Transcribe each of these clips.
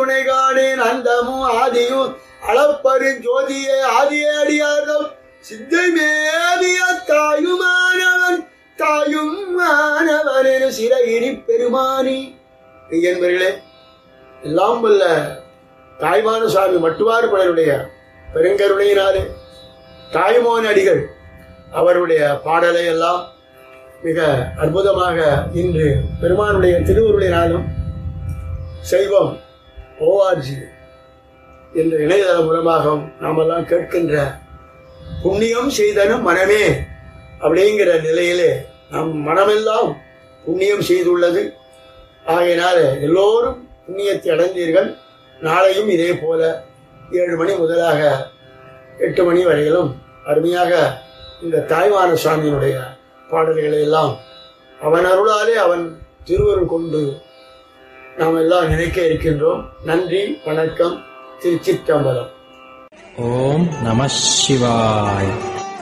துணை காணேன் அந்தமும் ஆதியும் அளப்பரு ஜோதியே ஆதியே அடியார்தம் சித்தை மேவிய தாயுமானவன் தாயும் மாணவன் சிறையினி பெருமானி என்பர்களே எல்லாம் வல்ல தாய்மான சுவாமி மட்டுவார்படருடைய பெருங்கருணையினாலே தாய்மோன் அடிகள் அவருடைய பாடலை எல்லாம் மிக அற்புதமாக இன்று பெருமானுடைய திருவுருளினாலும் செய்வம் ஓஆர்ஜி என்ற இணையதளம் மூலமாக நாமெல்லாம் கேட்கின்ற புண்ணியம் செய்தனும் மனமே அப்படிங்கிற நிலையிலே நம் மனமெல்லாம் புண்ணியம் செய்துள்ளது ஆகையினால எல்லோரும் புண்ணியத்தை அடைந்தீர்கள் நாளையும் இதே போல ஏழு மணி முதலாக எட்டு மணி வரையிலும் அருமையாக இந்த தாய்மான சுவாமியினுடைய பாடல்களை எல்லாம் அவன் அருளாலே அவன் திருவருள் கொண்டு நாம் எல்லாம் நினைக்க இருக்கின்றோம் நன்றி வணக்கம் திருச்சிற்றம்பலம் ஓம் நம சிவாய்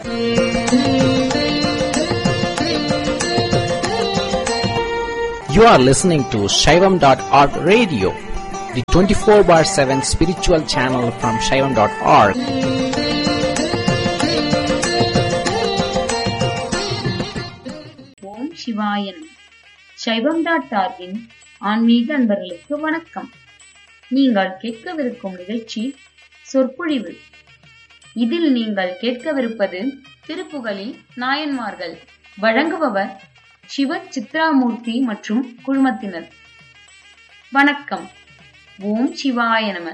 You are listening to Shaivam.org radio, the 24 bar 7 spiritual channel from Shaivam.org. ஓம் சிவாயன் சைவம் டாட் ஆர்கின் ஆன்மீக அன்பர்களுக்கு வணக்கம் நீங்கள் கேட்கவிருக்கும் நிகழ்ச்சி சொற்பொழிவு இதில் நீங்கள் கேட்கவிருப்பது திருப்புகழில் நாயன்மார்கள் வழங்குபவர் சிவ சித்ராமூர்த்தி மற்றும் குழுமத்தினர் வணக்கம் ஓம் சிவாய நம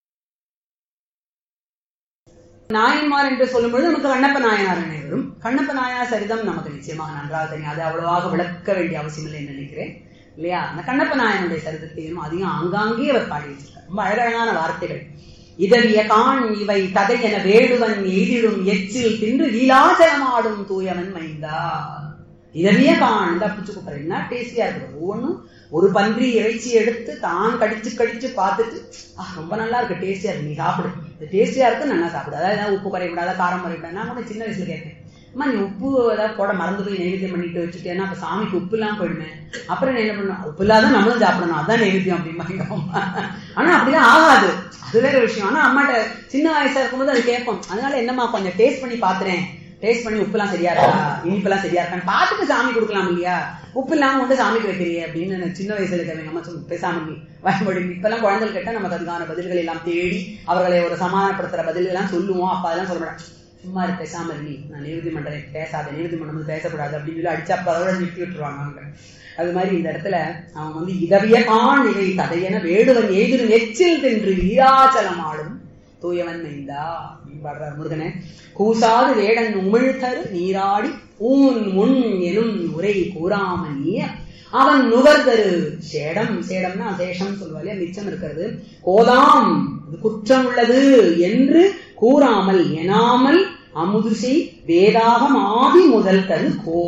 நாயன்மார் என்று சொல்லும்பொழுது நமக்கு கண்ணப்ப நாயனார் நினைவு வரும் கண்ணப்ப நாயனார் சரிதம் நமக்கு நிச்சயமாக நன்றாக தெரியும் அதை அவ்வளவாக விளக்க வேண்டிய அவசியம் இல்லை என்று நினைக்கிறேன் இல்லையா அந்த கண்ணப்ப நாயனுடைய சரிதத்தையும் அதிகம் ஆங்காங்கே அவர் பாடி வச்சிருக்கார் ரொம்ப அழகழகான வார்த்தைகள் இதழிய காண் இவை ததை என வேடுவன் எய்திடும் எச்சில் தின்று லீலாசலமாடும் தூயவன் மைந்தா இதழிய காண் இந்த பிச்சு குப்பர் என்ன டேஸ்டியா இருக்குது ஒவ்வொன்றும் ஒரு பன்றி இறைச்சி எடுத்து தான் கடிச்சு கடிச்சு பார்த்துட்டு ஆ ரொம்ப நல்லா இருக்கு டேஸ்டியா இருக்கு நீ சாப்பிடு இது டேஸ்டியா இருக்கு நல்லா சாப்பிடு அதாவது ஏதாவது உப்பு குறையக்கூடாது காரம் குறையக்கூடாது நான் கூட சின்ன வயசுல கேட்பேன் அம்மா நீ உப்பு ஏதாவது போட மறந்து போய் நைவேத்தியம் பண்ணிட்டு வச்சுட்டேன்னா அப்ப சாமிக்கு உப்பு இல்லாம போயிடுமே அப்புறம் நான் என்ன பண்ணும் உப்பு இல்லாத நம்மளும் சாப்பிடணும் அதான் நைவேத்தியம் அப்படிம்பாங்க அம்மா. ஆனா அப்படிதான் ஆகாது அது வேற விஷயம் ஆனா அம்மாட்ட சின்ன வயசா இருக்கும்போது அது கேட்போம் அதனால என்னம்மா கொஞ்சம் டேஸ்ட் பண்ணி பாத்துறேன் டேஸ்ட் பண்ணி உப்புலாம் சரியா இருக்கா இனிப்பெல்லாம் சரியா இருக்கான்னு பார்த்துட்டு சாமி கொடுக்கலாம் இல்லையா உப்பு இல்லாம கொண்டு சாமிக்கு வைக்கிறியே அப்படின்னு நான் சின்ன வயசுல இருக்க எங்க அம்மா சொல்லு பேசாம நீ பயன்படி இப்பெல்லாம் குழந்தைகள் கேட்டா நமக்கு அதுக்கான பதில்கள் எல்லாம் தேடி அவர்களை ஒரு சமாதானப்படுத்துற பதில் எல்லாம் சொல்லுவோம் அப்ப அதெல்லாம் சொல்ல மாட்டேன் சும்மா இரு பேசாம இரு நீ நான் நிறுதி பண்றேன் பேசாத நிறுதி பண்ணும்போது பேசக்கூடாது அப்படின்னு சொல்லி அடிச்சா அப்ப அதோட நிறுத்தி விட்டுருவாங்க அவங்க அது மாதிரி இந்த இடத்துல அவன் வந்து இதவிய காண் இவை கதையென வேடுவன் எய்திரும் எச்சில் தின்று ஈராச்சலம் ஆடும் தூயவன் மைந்தா அப்படின்னு பாடுறார் முருகனே கூசாது வேடன் உமிழ்தரு நீராடி ஊன் முன் எனும் உரை கூறாமனிய அவன் நுகர்தரு சேடம் சேடம்னா சேஷம் சொல்லுவாங்க மிச்சம் இருக்கிறது கோதாம் இது குற்றம் உள்ளது என்று கூறாமல் எனாமல் அமுதுசை வேதாகம் ஆதி முதல் தரு கோ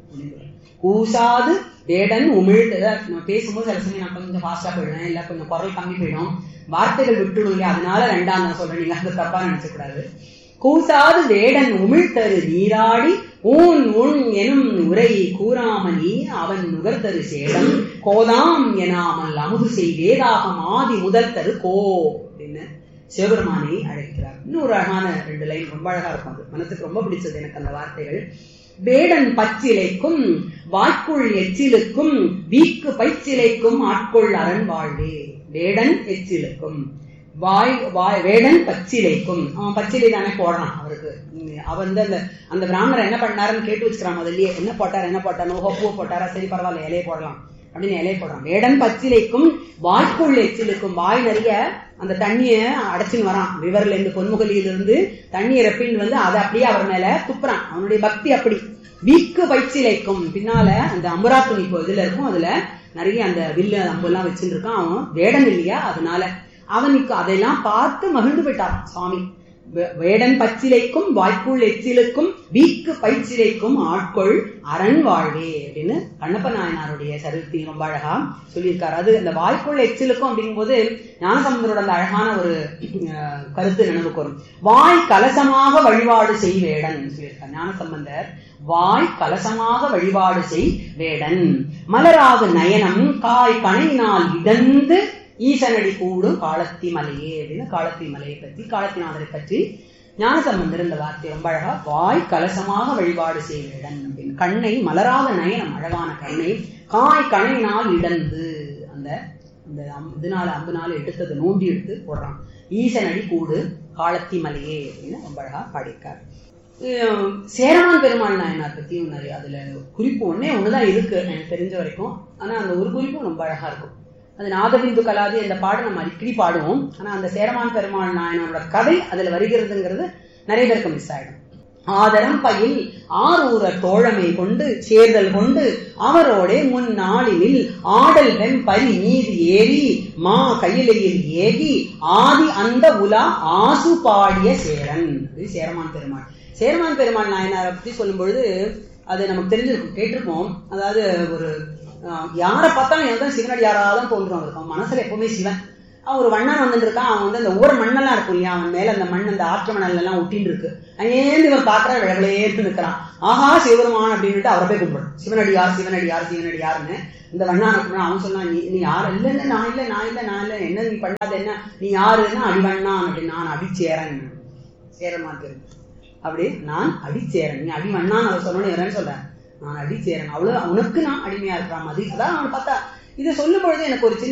கூசாது வேடன் உமிழ்ந்து நான் பேசும்போது சில சமயம் நான் கொஞ்சம் ஃபாஸ்டா போயிடுவேன் இல்ல கொஞ்சம் குரல் கம்மி போயிடும் வார்த்தைகள் விட்டுடும் இல்லையா அதனால ரெண்டாம் நான் சொல்றேன் நீங்க அந்த தப்பா நினைச்ச கூடாது கூசாது வேடன் உமிழ்தரு நீராடி ஊன் உன் எனும் உரை கூறாமணி அவன் நுகர்தரு சேடம் கோதாம் எனாமல் அமுது செய் வேதாகம் ஆதி முதல் தரு கோ அப்படின்னு சிவபெருமானை அழைக்கிறார் இன்னும் ஒரு அழகான ரெண்டு லைன் ரொம்ப அழகா இருக்கும் அது மனசுக்கு ரொம்ப பிடிச்சது எனக்கு அந்த வார்த்தைகள் வேடன் பச்சிலைக்கும் வாய்க்குள் எச்சிலுக்கும் வீக்கு பைச்சிலைக்கும் ஆட்கொள் அரண் வாழ்வே வேடன் எச்சிலுக்கும் வாய் வாய் வேடன் பச்சிலைக்கும் அவன் பச்சிலை தானே போடுறான் அவருக்கு உம் அவர் வந்து அந்த அந்த பிராமணர் என்ன பண்ணாருன்னு கேட்டு வச்சுக்கிறான் முதல்லயே என்ன போட்டார் என்ன போட்டார் ஓஹோ பூ போட்டாரா சரி பரவாயில்ல இலையை போடலாம் அப்படின்னு இலையை போடுறான் வேடன் பச்சிலைக்கும் வாய்க்குள் எச்சிலுக்கும் வாய் நிறைய அந்த தண்ணிய அடைச்சின்னு வரான் ரிவர்ல இருந்து பொன்முகலியில இருந்து தண்ணியை ரெப்பின்னு வந்து அதை அப்படியே அவர் மேல துப்புறான் அவனுடைய பக்தி அப்படி வீக்கு பயிற்சிலைக்கும் பின்னால அந்த அம்பரா துணி இப்போ இதுல இருக்கும் அதுல நிறைய அந்த வில்லு அம்பெல்லாம் வச்சுட்டு இருக்கான் அவன் வேடன் இல்லையா அதனால அவனுக்கு அதெல்லாம் பார்த்து மகிழ்ந்து போயிட்டான் சுவாமி வே- வேடன் பச்சிலைக்கும் வாய்க்குள் எச்சிலுக்கும் வீக்கு பயிற்சிலைக்கும் ஆட்கொள் அரண் வாழ்வே அப்படின்னு கண்ணப்ப நாயனாருடைய சரித்தி ரொம்ப அழகா சொல்லியிருக்காரு அது அந்த வாய்க்குள் எச்சிலுக்கும் அப்படிங்கும்போது ஞானசம்பந்தரோட அந்த அழகான ஒரு அஹ், கருத்து நினைவுக்கு வரும் வாய் கலசமாக வழிபாடு செய் வேடன் சொல்லியிருக்கார் ஞானசம்பந்தர் வாய் கலசமாக வழிபாடு செய் வேடன் மலராகு நயனம் காய் கணையினால் இடந்து ஈசனடி கூடும் காலத்தி மலையே அப்படின்னு காலத்தி மலையை பற்றி காலத்தினாதரை பற்றி ஞானசம்பந்தர் இந்த வார்த்தை ரொம்ப அழகா வாய் கலசமாக வழிபாடு செய்வேடன் அப்படின்னு கண்ணை மலராத நயனம் அழகான கண்ணை காய் கணையினால் இடந்து அந்த அந்த அம்- இதனால அம்புனால எடுத்ததை நோண்டி எடுத்து போடுறான் ஈசனடி கூடு காலத்தி மலையே அப்படின்னு ரொம்ப அழகா பாடியிருக்கார் ஹம், சேரமான் பெருமாள் நாயனார் பத்தியும் நிறைய அதுல குறிப்பு ஒண்ணே ஒண்ணுதான் இருக்கு எனக்கு தெரிஞ்ச வரைக்கும் ஆனா அந்த ஒரு குறிப்பும் ரொம்ப அழகா இருக்கும் அது நாதபிந்து கலாதி அந்த பாடம் நம்ம அடிக்கடி பாடுவோம் ஆனா அந்த சேரமான் பெருமாள் நாயனாரோட கதை அதுல வருகிறதுங்கிறது நிறைய பேருக்கு மிஸ் ஆயிடும் ஆதரம் பயில் ஆரூரர் தோழமை கொண்டு சேர்தல் கொண்டு அவரோடே முன் நாளினில் ஆடல் வெம்பரி மீது ஏறி மா கையிலையில் ஏகி ஆதி அந்த உலா ஆசு பாடிய சேரன் இது சேரமான் பெருமாள் சேரமான் பெருமாள் நாயனாரை பத்தி சொல்லும் பொழுது அது நமக்கு தெரிஞ்சிருக்கும் கேட்டிருப்போம் அதாவது ஒரு ஆஹ், யாரை பார்த்தாலும் எனக்கு தான் சிவனடியாராக தான் தோன்றும் அவருக்கு அவன் மனசுல எப்பவுமே சிவன் அவன் ஒரு வண்ணன் வந்துட்டு இருக்கான் அவன் வந்து அந்த ஊர் மண்ணெல்லாம் இருக்கும் இல்லையா அவன் மேல அந்த மண் அந்த ஆற்று மணல் எல்லாம் ஒட்டின்னு இருக்கு அங்கேருந்து இவன் பாக்குற விளவிலேட்டு நிற்கிறான் ஆஹா சிவருமான் அப்படின்னுட்டு அவரை போய் கும்பிடும் சிவனடியார் சிவனடியார் சிவனடியார்னு இந்த வண்ணான கும்பிடு அவன் சொன்னான் நீ நீ யார் இல்ல இல்ல நான் இல்ல நான் இல்ல நான் இல்ல என்ன நீ பண்ணாத என்ன நீ யாருன்னா அடிவண்ணான் அப்படி நான் அடிச்சேரன் சேரமான் அப்படி நான் அடிச்சேரன் நீ அடிவண்ணான் அவர் சொன்னோன்னு என்னன்னு சொல்றேன் நான் அடிச்சேரன் அவ்வளவு உனக்கு நான் அடிமையா இருக்கிற மாதிரி அதான் அவன் பார்த்தா இதை சொல்லும் பொழுது எனக்கு ஒரு சின்ன